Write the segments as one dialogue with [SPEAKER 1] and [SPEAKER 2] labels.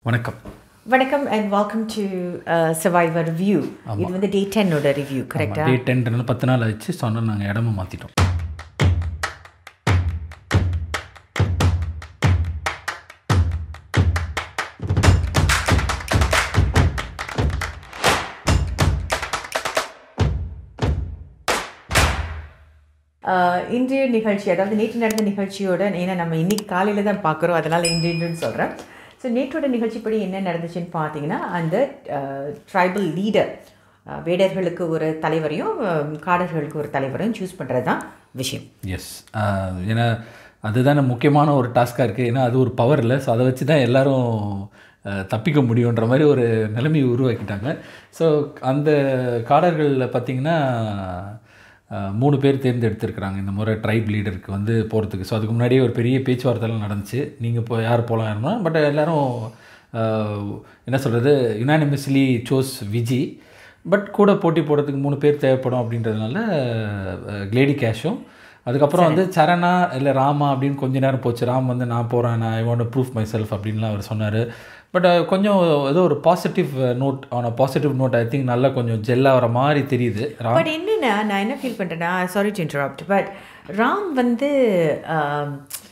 [SPEAKER 1] வணக்கம்
[SPEAKER 2] வணக்கம் and welcome to survivor review இது வந்து டே டென்னோட ரிவ்யூ கரெக்டா
[SPEAKER 1] டே டென் பத்து நாள் ஆச்சு சொன்னால் நாங்கள் இடமும் மாற்றிட்டோம்
[SPEAKER 2] இன்றைய நிகழ்ச்சி அதாவது நேற்று நடந்த நிகழ்ச்சியோட ஏன்னா நம்ம இன்னைக்கு காலையில் தான் பார்க்குறோம் அதனால் இன்றையன்னு சொல்கிறேன் ஸோ நேற்றோட நிகழ்ச்சிப்படி என்ன நடந்துச்சுன்னு பார்த்தீங்கன்னா அந்த ட்ரைபல் லீடர் வேடர்களுக்கு ஒரு தலைவரையும் அஹ், காடர்களுக்கு ஒரு தலைவரையும் சூஸ் பண்ணுறது தான் விஷயம்
[SPEAKER 1] எஸ் ஏன்னா அதுதானே முக்கியமான ஒரு டாஸ்காக இருக்குது ஏன்னா அது ஒரு பவர் இல்லை ஸோ அதை வச்சு தான் எல்லாரும் அஹ், தப்பிக்க முடியுன்ற மாதிரி ஒரு நிலைமையை உருவாக்கிட்டாங்க ஸோ அந்த காடர்களில் பார்த்திங்கன்னா அஹ், மூணு பேர் தேர்ந்தெடுத்திருக்கிறாங்க இந்த முறை ட்ரைப் லீடருக்கு வந்து போகிறதுக்கு ஸோ அதுக்கு முன்னாடியே ஒரு பெரிய பேச்சுவார்த்தைலாம் நடந்துச்சு நீங்கள் இப்போ யார் போகலாம் பட் எல்லாரும் அஹ், என்ன சொல்கிறது யுனானிமஸ்லி சோஸ் விஜி பட் கூட போட்டி போடுறதுக்கு மூணு பேர் தேவைப்படும் அப்படின்றதுனால கிளேடி கேஷும் அதுக்கப்புறம் வந்து சரணா இல்லை ராமா அப்படின்னு கொஞ்ச நேரம் போச்சு ராம் வந்து நான் போகிறேன் நான் I want proof myself அப்படின்லாம் அவர் சொன்னார் பட் கொஞ்சம் ஏதோ ஒரு பாசிட்டிவ் நோட் ஆன பாசிட்டிவ் நோட் ஐ திங்க் நல்லா கொஞ்சம் ஜெல் ஆகிற மாதிரி தெரியுது ராம்
[SPEAKER 2] பட் என்னன்னா நான் என்ன ஃபீல் பண்ணுறேன்னா sorry to interrupt but Ram வந்து ஆம்,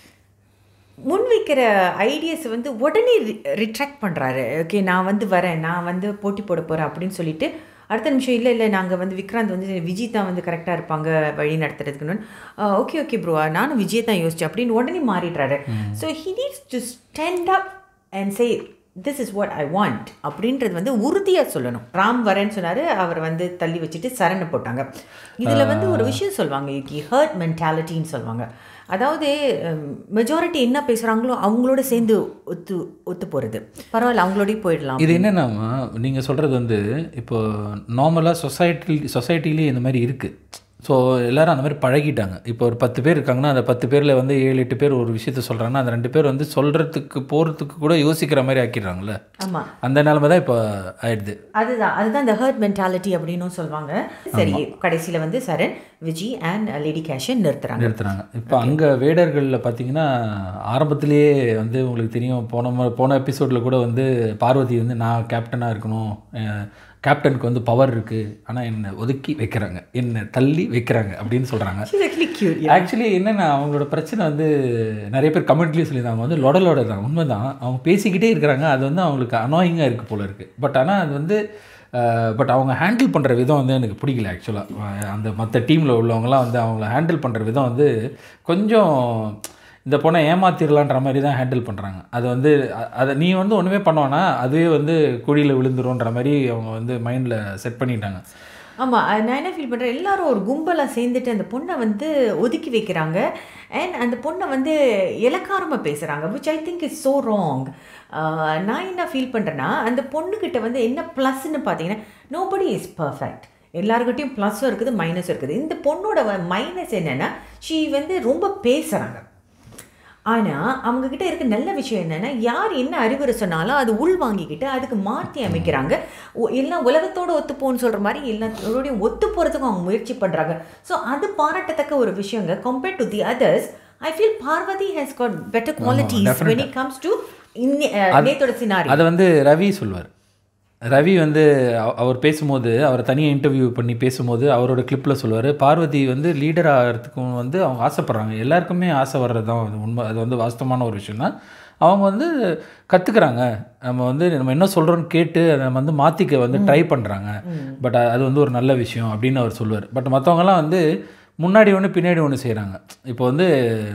[SPEAKER 2] முன்வைக்கிற ஐடியாஸ் வந்து உடனே ரிட்ராக்ட் பண்ணுறாரு ஓகே நான் வந்து வரேன் நான் வந்து போட்டி போட போகிறேன் அப்படின்னு சொல்லிட்டு அடுத்த நிமிஷம் இல்லை இல்லை நாங்கள் வந்து விக்ராந்த் வந்து விஜய் தான் வந்து கரெக்டாக இருப்பாங்க வழி நடத்துறதுக்குன்னு ஓகே ஓகே ப்ரோ நானும் விஜய் தான் யோசிச்சேன் அப்படின்னு உடனே மாறிடுறாரு so he needs to stand up and say this is what I want அப்படின்றது வந்து உறுதியாக சொல்லணும் ராம் வரேன்னு சொன்னார் அவர் வந்து தள்ளி வச்சுட்டு சரணை போட்டாங்க இதில் வந்து ஒரு விஷயம் சொல்லுவாங்க ஹர்ட் மென்டாலிட்டின்னு சொல்லுவாங்க அதாவது மெஜாரிட்டி என்ன பேசுகிறாங்களோ அவங்களோட சேர்ந்து ஒத்து ஒத்து போகிறது பரவாயில்ல அவங்களோடய போயிடலாம்
[SPEAKER 1] இது என்னன்னா நீங்கள் சொல்கிறது வந்து இப்போ நார்மலாக சொசைட்டி சொசைட்டிலேயே இந்த மாதிரி இருக்குது ஸோ எல்லாரும் அந்த மாதிரி பழகிட்டாங்க இப்போ ஒரு பத்து பேர் இருக்காங்கன்னா அந்த பத்து பேரில் வந்து ஏழு எட்டு பேர் ஒரு விஷயத்த சொல்கிறாங்கன்னா அந்த ரெண்டு பேர் வந்து சொல்கிறதுக்கு போகிறதுக்கு கூட யோசிக்கிற மாதிரி ஆக்கிடுறாங்கல்ல
[SPEAKER 2] ஆமாம்
[SPEAKER 1] அந்த நிலைமை தான் இப்போ ஆயிடுது
[SPEAKER 2] அதுதான் அதுதான் இந்த ஹர்ட் மென்டாலிட்டி அப்படின்னும் சொல்லுவாங்க சரி கடைசியில் வந்து சரண் விஜய் அண்ட் லேடி கேஷன் நிறுத்துறாங்க
[SPEAKER 1] நிறுத்துறாங்க இப்போ அங்கே வேடர்களில் பார்த்தீங்கன்னா ஆரம்பத்திலேயே வந்து உங்களுக்கு தெரியும் போன மு- போன எபிசோடில் கூட வந்து பார்வதி வந்து நான் கேப்டனாக இருக்கணும் அஹ் கேப்டனுக்கு வந்து பவர் இருக்குது ஆனால் என்னை ஒதுக்கி வைக்கிறாங்க என்னை தள்ளி வைக்கிறாங்க அப்படின்னு சொல்கிறாங்க
[SPEAKER 2] கியூட்
[SPEAKER 1] ஆக்சுவலி என்னென்ன அவங்களோட பிரச்சனை வந்து நிறைய பேர் கமெண்ட்லேயும் சொல்லியிருந்தாங்க வந்து லொடலோட தான் உண்மைதான் அவங்க பேசிக்கிட்டே இருக்கிறாங்க அது வந்து அவங்களுக்கு அனாயிங்காக இருக்குது போல இருக்குது பட் ஆனால் அது வந்து பட் அவங்க ஹேண்டில் பண்ணுற விதம் வந்து எனக்கு பிடிக்கல ஆக்சுவலாக அந்த மற்ற டீமில் உள்ளவங்கலாம் வந்து அவங்கள ஹேண்டில் பண்ணுற விதம் வந்து கொஞ்சம் இந்த பொண்ணை ஏமாத்திரலான்ற மாதிரி தான் ஹேண்டில் பண்ணுறாங்க அது வந்து அ- அதை நீ வந்து ஒன்றுமே பண்ணுவானா அதுவே வந்து குழியில் விழுந்துருன்ற மாதிரி அவங்க வந்து மைண்டில் செட் பண்ணிட்டாங்க
[SPEAKER 2] ஆமாம் நான் என்ன ஃபீல் பண்ணுறேன் எல்லாரும் ஒரு கும்பலாக சேர்ந்துட்டு அந்த பொண்ணை வந்து ஒதுக்கி வைக்கிறாங்க அண்ட் அந்த பொண்ணை வந்து இலக்காரமாக பேசுகிறாங்க which I think is so wrong நான் என்ன ஃபீல் பண்ணுறேன்னா அந்த பொண்ணுக்கிட்ட வந்து என்ன ப்ளஸ்ன்னு பார்த்தீங்கன்னா நோபடி இஸ் பர்ஃபெக்ட் எல்லாருக்கிட்டையும் ப்ளஸ்ஸும் இருக்குது மைனஸும் இருக்குது இந்த பொண்ணோட மைனஸ் என்னென்னா ஷீ வந்து ரொம்ப பேசுகிறாங்க ஆனால் அவங்கக்கிட்ட இருக்க நல்ல விஷயம் என்னென்னா யார் என்ன அறிவுரை சொன்னாலும் அது உள் வாங்கிக்கிட்டு அதுக்கு மாற்றி அமைக்கிறாங்க ஒ- எல்லாம் உலகத்தோட ஒத்துப்போன்னு சொல்கிற மாதிரி எல்லாத்தோடையும் ஒத்து போகிறதுக்கும் அவங்க முயற்சி பண்ணுறாங்க ஸோ அது பாராட்டத்தக்க ஒரு விஷயங்க compared to the others I feel Parvathi has got better qualities when it comes to நேத்தோட சினாரி
[SPEAKER 1] அதை வந்து ரவி சொல்வார் ரவி வந்து அவ- அவர் பேசும்போது அவரை தனியாக இன்டர்வியூ பண்ணி பேசும்போது அவரோட கிளிப்பில் சொல்லுவார் பார்வதி வந்து லீடர் ஆகிறதுக்கும் வந்து அவங்க ஆசைப்பட்றாங்க எல்லாருக்குமே ஆசை வர்றது தான் அது உண்மை அது வந்து வாஸ்தவமான ஒரு விஷயம் தான் அவங்க வந்து கற்றுக்குறாங்க நம்ம வந்து நம்ம என்ன சொல்கிறோன்னு கேட்டு அதை நம்ம வந்து மாற்றிக்க வந்து ட்ரை பண்ணுறாங்க பட் அது வந்து ஒரு நல்ல விஷயம் அப்படின்னு அவர் சொல்லுவார் பட் மற்றவங்கலாம் வந்து முன்னாடி ஒன்று பின்னாடி ஒன்று செய்கிறாங்க இப்போ வந்து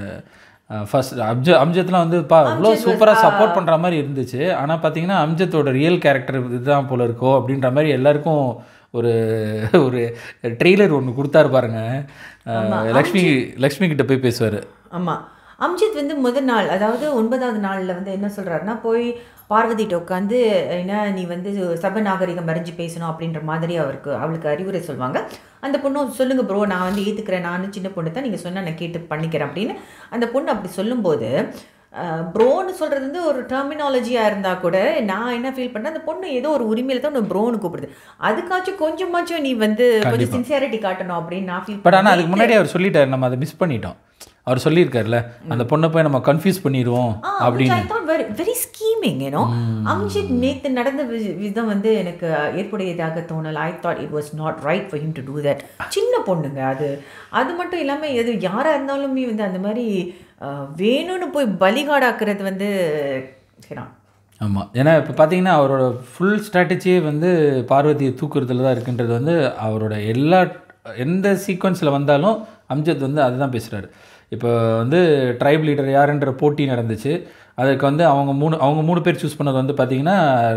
[SPEAKER 1] ஃபர்ஸ்ட் அம்ஜ அம்ஜத்லாம் வந்து பா இவ்வளோ சூப்பராக சப்போர்ட் பண்ணுற மாதிரி இருந்துச்சு ஆனால் பார்த்தீங்கன்னா அம்ஜத்தோட ரியல் கேரக்டர் இதுதான் போல இருக்கோ அப்படின்ற மாதிரி எல்லாருக்கும் ஒரு ஒரு ட்ரெய்லர் ஒன்று கொடுத்தாரு பாருங்க அஹ், லக்ஷ்மி லக்ஷ்மி கிட்ட போய் பேசுவார்
[SPEAKER 2] ஆமாம் அம்ஜித் வந்து முதல் நாள் அதாவது ஒன்பதாவது நாளில் வந்து என்ன சொல்கிறாருன்னா போய் பார்வதிட்ட உட்காந்து என்ன நீ வந்து சப நாகரிகம் அறிஞ்சு பேசணும் அப்படின்ற மாதிரி அவருக்கு அவளுக்கு அறிவுரை சொல்லுவாங்க அந்த பொண்ணும் சொல்லுங்க ப்ரோ நான் வந்து ஏற்றுக்கிறேன் நான் சின்ன பொண்ணு தான் நீங்கள் சொன்னால் நான் கேட்டு பண்ணிக்கிறேன் அப்படின்னு அந்த பொண்ணு அப்படி சொல்லும்போது ப்ரோன்னு சொல்கிறது வந்து ஒரு டெர்மினாலஜியாக இருந்தால் கூட நான் என்ன ஃபீல் பண்ணேன் அந்த பொண்ணு ஏதோ ஒரு உரிமையில தான் ஒன்று ப்ரோன்னு கூப்பிடுது அதுக்காச்சும் கொஞ்சமாச்சும் நீ வந்து கொஞ்சம் சின்சியாரிட்டி காட்டணும் அப்படின்னு நான் ஃபீல்
[SPEAKER 1] பட் ஆனால் அதுக்கு முன்னாடி அவர் சொல்லிட்டார் நம்ம அதை மிஸ் பண்ணிட்டோம் அவர் சொல்லியிருக்காருல்ல அந்த பொண்ணை போய் நம்ம கன்ஃபியூஸ் பண்ணிடுவோம் அப்படின்னு
[SPEAKER 2] I thought very very scheming ஏனோ அம்ஜித் நேத்து நடந்த வி- விதம் வந்து எனக்கு ஏற்புடையதாக தோணல I thought it was not right for him to do that சின்ன பொண்ணுங்க அது அது மட்டும் இல்லாமல் எது யாராக இருந்தாலுமே வந்து அந்த மாதிரி அஹ், வேணும்னு போய் பலிகாடாக்குறது வந்து சரி
[SPEAKER 1] ஆமாம் ஏன்னா இப்போ பார்த்தீங்கன்னா அவரோட ஃபுல் ஸ்ட்ராட்டஜியே வந்து பார்வதியை தூக்குறதுல தான் இருக்குன்றது வந்து அவரோட எல்லா எந்த சீக்வன்ஸில் வந்தாலும் அம்ஜத் வந்து அதுதான் பேசுகிறாரு இப்போ வந்து ட்ரைப் லீடர் யாருன்ற போட்டி நடந்துச்சு அதுக்கு வந்து அவங்க மூணு அவங்க மூணு பேர் சூஸ் பண்ணது வந்து பார்த்தீங்கன்னா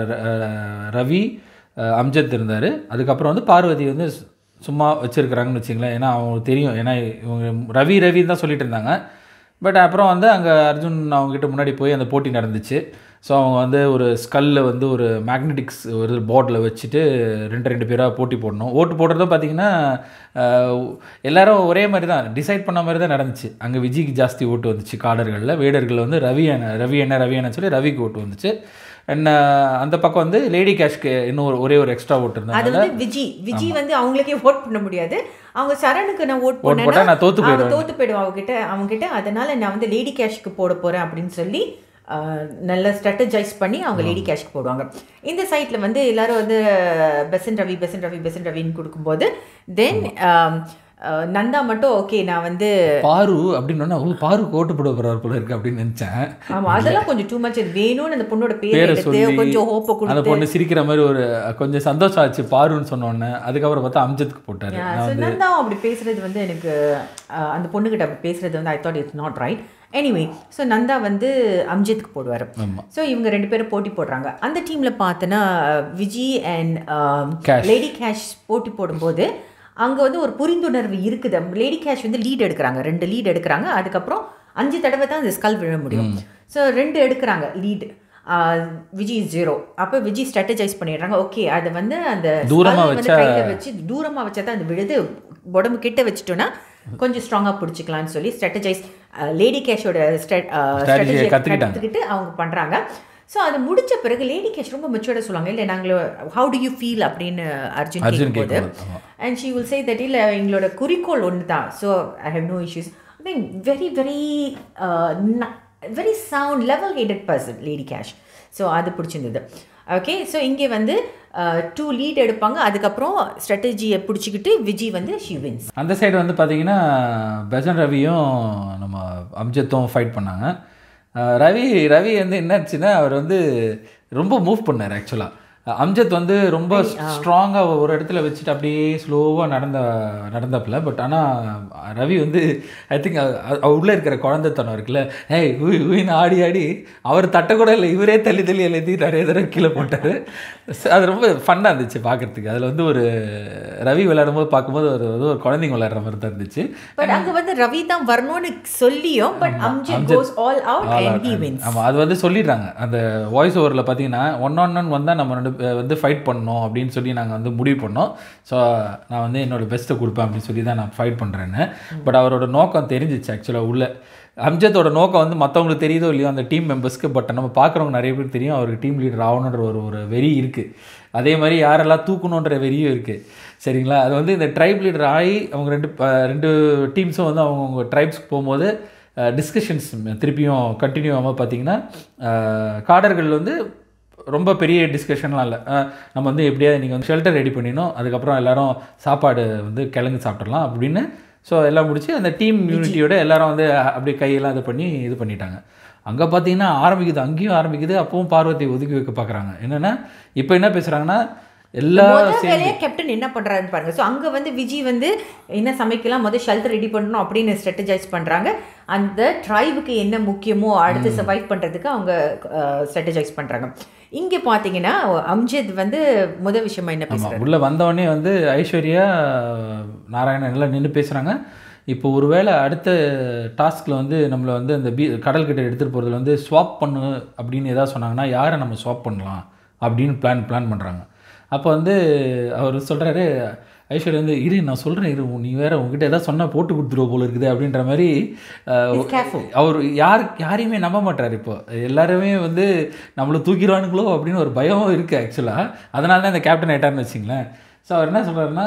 [SPEAKER 1] ர- ரவி அஹ், அம்ஜத் இருந்தார் அதுக்கப்புறம் வந்து பார்வதி வந்து சு- சும்மா வச்சுருக்குறாங்கன்னு வச்சுங்களேன் ஏன்னா அவங்களுக்கு தெரியும் ஏன்னா இவங்க ரவி ரவி தான் சொல்லிட்டு இருந்தாங்க பட் அப்புறம் வந்து அங்கே அர்ஜுன் அவங்ககிட்ட முன்னாடி போய் அந்த போட்டி நடந்துச்சு ஸோ அவங்க வந்து ஒரு ஸ்கல்ல வந்து ஒரு மேக்னெட்டிக்ஸ் ஒரு போர்டில் வச்சுட்டு ரெண்டு ரெண்டு பேராக போட்டி போடணும் ஓட்டு போடுறதும் பார்த்தீங்கன்னா ஆஹ், எல்லாரும் ஒரே மாதிரி தான் டிசைட் பண்ண மாதிரி தான் நடந்துச்சு அங்கே விஜய்க்கு ஜாஸ்தி ஓட்டு வந்துச்சு காடர்களில் வேடர்கள் வந்து ரவி அண்ணன் ரவி என்ன ரவி அண்ணன் சொல்லி ரவிக்கு ஓட்டு வந்துச்சு அண்ட் அந்த பக்கம் வந்து லேடி கேஷ்க்கு இன்னும் ஒரு ஒரே ஒரு எக்ஸ்ட்ரா ஓட்டு
[SPEAKER 2] அது
[SPEAKER 1] இருந்தாங்க
[SPEAKER 2] வந்து விஜி விஜி வந்து அவங்களுக்கே ஓட் பண்ண முடியாது அவங்க சரணுக்கு நான் ஓட்
[SPEAKER 1] போட்டா
[SPEAKER 2] பண்ணேன்னா
[SPEAKER 1] நான் தோத்து
[SPEAKER 2] அவங்க
[SPEAKER 1] போயிடுவேன்.
[SPEAKER 2] தோத்து போயிடுவோம் அவங்க கிட்ட அவங்க கிட்ட அதனால நான் வந்து லேடி கேஷ்க்கு போட போறேன் அப்படின்னு சொல்லி ஆஹ், நல்ல ஸ்ட்ராட்டஜைஸ் பண்ணி அவங்க லேடி கேஷ்க்கு போடுவாங்க இந்த சைட்ல வந்து எல்லாரும் வந்து பெசன் ரவி பெசன் ரவி பெசன் ரவின்னு கொடுக்கும்போது தென் நந்தா மட்டும் ஓகே நான் வந்து
[SPEAKER 1] பாரு அப்படின்னு ஓ பாருக்கு ஓட்டு போட போகிறார் போல இருக்கு அப்படின்னு நினச்சேன்
[SPEAKER 2] ஆமா அதெல்லாம் கொஞ்சம் டூ மச் வேணும்னு அந்த பொண்ணோட பேர்
[SPEAKER 1] பேரை
[SPEAKER 2] எடுத்து
[SPEAKER 1] சொல்லி
[SPEAKER 2] கொஞ்சம் ஹோப்பை
[SPEAKER 1] அந்த
[SPEAKER 2] கொடுத்து
[SPEAKER 1] பொண்ணு சிரிக்கிற மாதிரி ஒரு கொஞ்சம் சந்தோஷம் ஆச்சு பாருன்னு சொன்னோன்னே அதுக்கப்புறம் பார்த்தா அம்ஜத்துக்கு போட்டாரு
[SPEAKER 2] Yeah, so நந்தாவும் அப்படி பேசுறது வந்து எனக்கு அஹ், அந்த பொண்ணுகிட்ட அப்படி பேசுறது வந்து I thought it's not right anyway so Nandha வந்து அம்ஜித்துக்கு போடுவார்
[SPEAKER 1] ஆமா.
[SPEAKER 2] ஸோ இவங்க ரெண்டு பேரும் போட்டி போடுறாங்க அந்த டீமில் பார்த்தோன்னா Viji and
[SPEAKER 1] Cash.
[SPEAKER 2] Lady Cash போட்டி போடும்போது அங்கே வந்து ஒரு புரிந்துணர்வு இருக்குது லேடி கேஷ் வந்து லீட் எடுக்கிறாங்க ரெண்டு லீட் எடுக்கிறாங்க அதுக்கப்புறம் அஞ்சு தடவை தான் அந்த ஸ்கல் விழ முடியும் ஸோ ரெண்டு எடுக்கிறாங்க லீட் விஜி ஜீரோ அப்போ விஜி ஸ்ட்ராட்டஜைஸ் பண்ணிடுறாங்க ஓகே அதை வந்து அந்த
[SPEAKER 1] தூரமா
[SPEAKER 2] skull வந்து
[SPEAKER 1] வச்சா-
[SPEAKER 2] கையில வச்சு தூரமாக வச்சா தான் அது விழுது உடம்பு கிட்ட வச்சுட்டோன்னா கொஞ்சம் ஸ்ட்ராங்காக பிடிச்சிக்கலாம்னு சொல்லி ஸ்ட்ராட்டஜைஸ் லேடி கேஷோட ஸ்ட்ராட்டஜியை
[SPEAKER 1] கத்துக்கிட்டாங்க.
[SPEAKER 2] கற்றுக்கிட்டு அவங்க பண்ணுறாங்க ஸோ அது முடிச்ச பிறகு லேடி கேஷ் ரொம்ப மெச்சூர்டாக சொல்லுவாங்க இல்லை நாங்கள் ஹவு டு யூ ஃபீல் அப்படின்னு அர்ஜுன்
[SPEAKER 1] அர்ஜுன்
[SPEAKER 2] கேட்கும்போது
[SPEAKER 1] கேட்கும்போது, ஆமா.
[SPEAKER 2] And she will say that இல்லை எங்களோட குறிக்கோள் ஒன்று தான் so I have no issues I mean very very very sound level hated person Lady Cash so அது பிடிச்சிருந்தது ஓகே ஸோ இங்கே வந்து டூ லீட் எடுப்பாங்க அதுக்கப்புறம் ஸ்ட்ராட்டஜியை பிடிச்சிக்கிட்டு விஜய் வந்து ஷி வின்ஸ்
[SPEAKER 1] அந்த சைடு வந்து பார்த்தீங்கன்னா பெசன் ரவியும் நம்ம அம்ஜத்தும் ஃபைட் பண்ணாங்க அஹ் ரவி ரவி வந்து என்னாச்சுன்னா அவர் வந்து ரொம்ப மூவ் பண்ணார் ஆக்சுவலாக அம்ஜத் வந்து ரொம்ப ஸ்ட்ராங்காக ஒரு இடத்துல வச்சுட்டு அப்படியே ஸ்லோவாக நடந்த நடந்தப்பில் பட் ஆனால் ரவி வந்து ஐ திங்க் உள்ளே இருக்கிற குழந்தைத்தனம் இருக்குல்ல ஏய் உய் உயின்னு ஆடி ஆடி அவர் தட்ட கூட இல்லை இவரே தள்ளி தள்ளி எழுதி நிறைய தடவை கீழே போட்டார் அது ரொம்ப ஃபன்னாக இருந்துச்சு பார்க்குறதுக்கு அதில் வந்து ஒரு ரவி விளையாடும் போது பார்க்கும்போது ஒரு வந்து ஒரு குழந்தைங்க விளையாடுற மாதிரி தான் இருந்துச்சு
[SPEAKER 2] பட் அங்கே வந்து ரவி தான் வரணும்னு சொல்லியும் but Amjith goes all out and he wins
[SPEAKER 1] ஆமாம் அது வந்து சொல்லிடுறாங்க அந்த வாய்ஸ் ஓவரில் பார்த்தீங்கன்னா ஒன் ஆன் ஒன் வந்தால் நம்ம ரெண்டு பே- வந்து ஃபைட் பண்ணணும் அப்படின்னு சொல்லி நாங்கள் வந்து முடிவு பண்ணோம் ஸோ நான் வந்து என்னோட பெஸ்ட்டை கொடுப்பேன் அப்படின்னு சொல்லி தான் நான் ஃபைட் பண்ணுறேன்னு பட் அவரோட நோக்கம் தெரிஞ்சிச்சு ஆக்சுவலாக உள்ள அம்ஜத்தோட நோக்கம் வந்து மற்றவங்களுக்கு தெரியுதோ இல்லையோ அந்த டீம் மெம்பர்ஸ்க்கு பட் நம்ம பார்க்குறவங்க நிறைய பேருக்கு தெரியும் அவருக்கு டீம் லீடர் ஆகணுன்ற ஒரு ஒரு வெறி இருக்குது அதே மாதிரி யாரெல்லாம் தூக்கணுன்ற வெறியும் இருக்குது சரிங்களா அது வந்து இந்த ட்ரைப் லீடர் ஆகி அவங்க ரெண்டு ப- ரெண்டு டீம்ஸும் வந்து அவங்கவுங்க ட்ரைப்ஸ்க்கு போகும்போது டிஸ்கஷன்ஸ் திருப்பியும் கண்டினியூ ஆகாமல் பார்த்தீங்கன்னா காடர்கள் வந்து ரொம்ப பெரிய டிஸ்கஷன்லாம் இல்லை அஹ் நம்ம வந்து எப்படியாவது நீங்கள் வந்து ஷெல்டர் ரெடி பண்ணிடணும் அதுக்கப்புறம் எல்லாரும் சாப்பாடு வந்து கிழங்கு சாப்பிட்றலாம் அப்படின்னு ஸோ எல்லாம் முடிச்சு அந்த டீம் யூனிட்டியோட எல்லாரும் வந்து அப்படியே கையெல்லாம் இது பண்ணி இது பண்ணிட்டாங்க அங்கே பார்த்தீங்கன்னா ஆரம்பிக்குது அங்கேயும் ஆரம்பிக்குது அப்பவும் பார்வதி ஒதுக்கி வைக்க பார்க்குறாங்க என்னென்னா இப்போ என்ன பேசுகிறாங்கன்னா எல்லா
[SPEAKER 2] முதல் வேலையா கேப்டன் என்ன பண்றாருன்னு பாருங்க ஸோ அங்க வந்து விஜய் வந்து என்ன சமைக்கலாம் முதல் ஷெல்டர் ரெடி பண்ணணும் அப்படின்னு ஸ்ட்ராட்டஜைஸ் பண்றாங்க அந்த ட்ரைபுக்கு என்ன முக்கியமோ அடுத்து சர்வைவ் பண்றதுக்கு அவங்க ஸ்ட்ராட்டஜைஸ் பண்றாங்க இங்க பாத்தீங்கன்னா அம்ஜித் வந்து முதல் விஷயமா என்ன பேசுறாரு
[SPEAKER 1] ஆமாம் உள்ளே வந்தவொடனே வந்து ஐஸ்வர்யா நாராயணன் எல்லாம் நின்று பேசுகிறாங்க இப்போ ஒருவேளை அடுத்த டாஸ்கில் வந்து நம்மளை வந்து அந்த பீ கடல்கிட்ட எடுத்துகிட்டு போகிறதுல வந்து ஸ்வாப் பண்ணு அப்படின்னு ஏதாவது சொன்னாங்கன்னா யாரை நம்ம ஸ்வாப் பண்ணலாம் அப்படின்னு பிளான் பிளான் பண்ணுறாங்க அப்போ வந்து அவர் சொல்கிறாரு ஐஸ்வர்யா வந்து இரு நான் சொல்கிறேன் இரு நீ வேற உங்ககிட்ட ஏதாவது சொன்னால் போட்டு கொடுத்துருவ போல இருக்குது அப்படின்ற மாதிரி அஹ்,
[SPEAKER 2] He's careful.
[SPEAKER 1] அவர் யார் யாரையுமே நம்ப மாட்டார் இப்போ எல்லாருமே வந்து நம்மளை தூக்கிடுவானுங்களோ அப்படின்னு ஒரு பயம் இருக்குது ஆக்சுவலாக அதனால தான் இந்த கேப்டன் ஆயிட்டார்னு வச்சிங்களேன் ஸோ அவர் என்ன சொல்கிறாருன்னா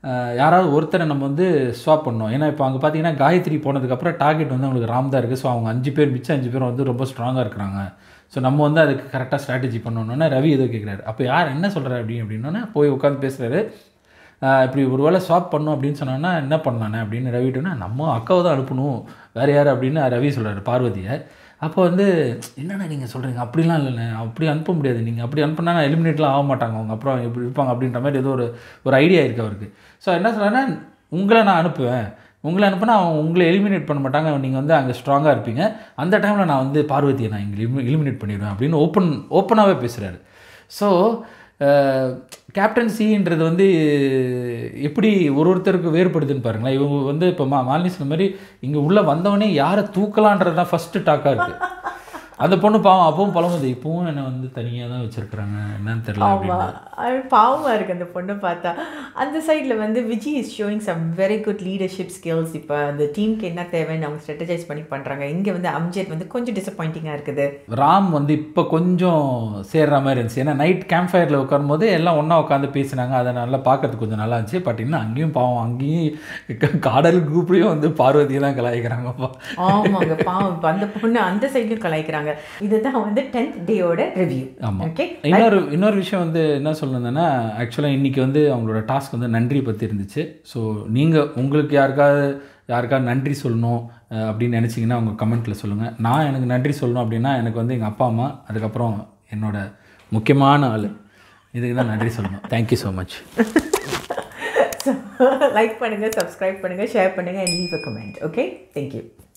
[SPEAKER 1] அஹ், யாராவது ஒருத்தரை நம்ம வந்து ஸ்வாப் பண்ணோம் ஏன்னா இப்போ அங்கே பார்த்தீங்கன்னா காயத்ரி போனதுக்கப்புறம் டார்கெட் வந்து அவங்களுக்கு ராம் தான் இருக்குது ஸோ அவங்க அஞ்சு பேர் மிச்சம் அஞ்சு பேர் வந்து ரொம்ப ஸ்ட்ராங்காக இருக்கிறாங்க ஸோ நம்ம வந்து அதுக்கு கரெக்டாக ஸ்ட்ராட்டஜி பண்ணணுன்னே ரவி ஏதோ கேட்குறாரு அப்போ யார் என்ன சொல்கிறாரு அப்படி அப்படின்னோடனே போய் உட்காந்து பேசுகிறாரு இப்படி ஒரு வேளை ஸ்வாப் பண்ணோம் அப்படின்னு சொன்னோன்னா என்ன பண்ணலானே அப்படின்னு ரவிட்டோன்னா நம்ம அக்காவை தான் அனுப்பணும் வேறு யார் அப்படின்னு ரவி சொல்கிறாரு பார்வதியை அப்போ வந்து என்னண்ணா நீங்கள் சொல்கிறீங்க அப்படிலாம் இல்லைண்ணே அப்படி அனுப்ப முடியாது நீங்கள் அப்படி அனுப்புனா எலிமினேட்லாம் ஆக மாட்டாங்க அவங்க அப்புறம் எப்படி இருப்பாங்க அப்படின்ற மாதிரி ஏதோ ஒரு ஒரு ஐடியா இருக்குது அவருக்கு ஸோ என்ன சொல்கிறேன்னா உங்களை நான் அனுப்புவேன் உங்களை அனுப்புனா அவங்க உங்களை எலிமினேட் பண்ண மாட்டாங்க நீங்கள் வந்து அங்கே ஸ்ட்ராங்காக இருப்பீங்க அந்த டைமில் நான் வந்து பார்வதியை நான் இங்கே எலிமினேட் பண்ணிடுவேன் அப்படின்னு ஓப்பன் ஓப்பனாகவே பேசுகிறாரு ஸோ கேப்டன்சின்றது வந்து எப்படி ஒரு ஒருத்தருக்கு வேறுபடுதுன்னு பாருங்களேன் இவங்க வந்து இப்போ மா மாலினி சொன்ன மாதிரி இங்கே உள்ளே வந்தவொடனே யாரை தூக்கலான்றது தான் ஃபஸ்ட்டு டாக்காக இருக்குது அந்த பொண்ணு பாவம் அப்பவும் பழமுது இப்பவும் என்னை வந்து தனியாக தான் வச்சுருக்குறாங்க என்னன்னு தெரியல அப்படின்னு
[SPEAKER 2] ஆமாம் அது பாவமாக இருக்குது அந்த பொண்ணை பார்த்தா அந்த சைடில் வந்து Vijay is showing some very good leadership skills இப்போ அந்த டீமுக்கு என்ன தேவைன்னு அவங்க ஸ்ட்ராட்டஜைஸ் பண்ணி பண்ணுறாங்க இங்கே வந்து அம்ஜெட் வந்து கொஞ்சம் டிசப்பாயிண்டிங்காக இருக்குது
[SPEAKER 1] ராம் வந்து இப்போ கொஞ்சம் சேர்ற மாதிரி இருந்துச்சு ஏன்னா நைட் கேம்ப் ஃபயரில் உட்காரும்போது எல்லாம் ஒன்றா உட்காந்து பேசினாங்க அதை நல்லா பார்க்கறதுக்கு கொஞ்சம் நல்லா இருந்துச்சு பட் இன்னும் அங்கேயும் பாவம் அங்கேயும் க- காடல் குரூப்லேயும் வந்து பார்வதியை தான் கலாய்க்கிறாங்கப்பா
[SPEAKER 2] ஆமாங்க பாவம் இப்போ அந்த பொண்ணு அந்த சைட்லையும் கலாய்க்கிறாங்க இதுதான் வந்து டென்த் டேயோட ரிவ்யூ
[SPEAKER 1] ஆமாம்
[SPEAKER 2] ஓகே
[SPEAKER 1] இன்னொரு இன்னொரு விஷயம் வந்து என்ன சொல்லணும்னா ஆக்சுவலாக இன்றைக்கி வந்து அவங்களோட டாஸ்க் வந்து நன்றி பற்றி இருந்துச்சு ஸோ நீங்கள் உங்களுக்கு யாருக்காவது யாருக்காவது நன்றி சொல்லணும் அஹ், அப்படின்னு நினச்சிங்கன்னா உங்கள் கமெண்ட்டில் சொல்லுங்கள் நான் எனக்கு நன்றி சொல்லணும் அப்படின்னா எனக்கு வந்து எங்கள் அப்பா அம்மா அதுக்கப்புறம் என்னோட முக்கியமான ஆள் இதுக்கு தான் நன்றி சொல்லணும் தேங்க்யூ ஸோ மச்
[SPEAKER 2] லைக் பண்ணுங்கள் சப்ஸ்கிரைப் பண்ணுங்கள் ஷேர் பண்ணுங்கள் and leave a comment okay thank you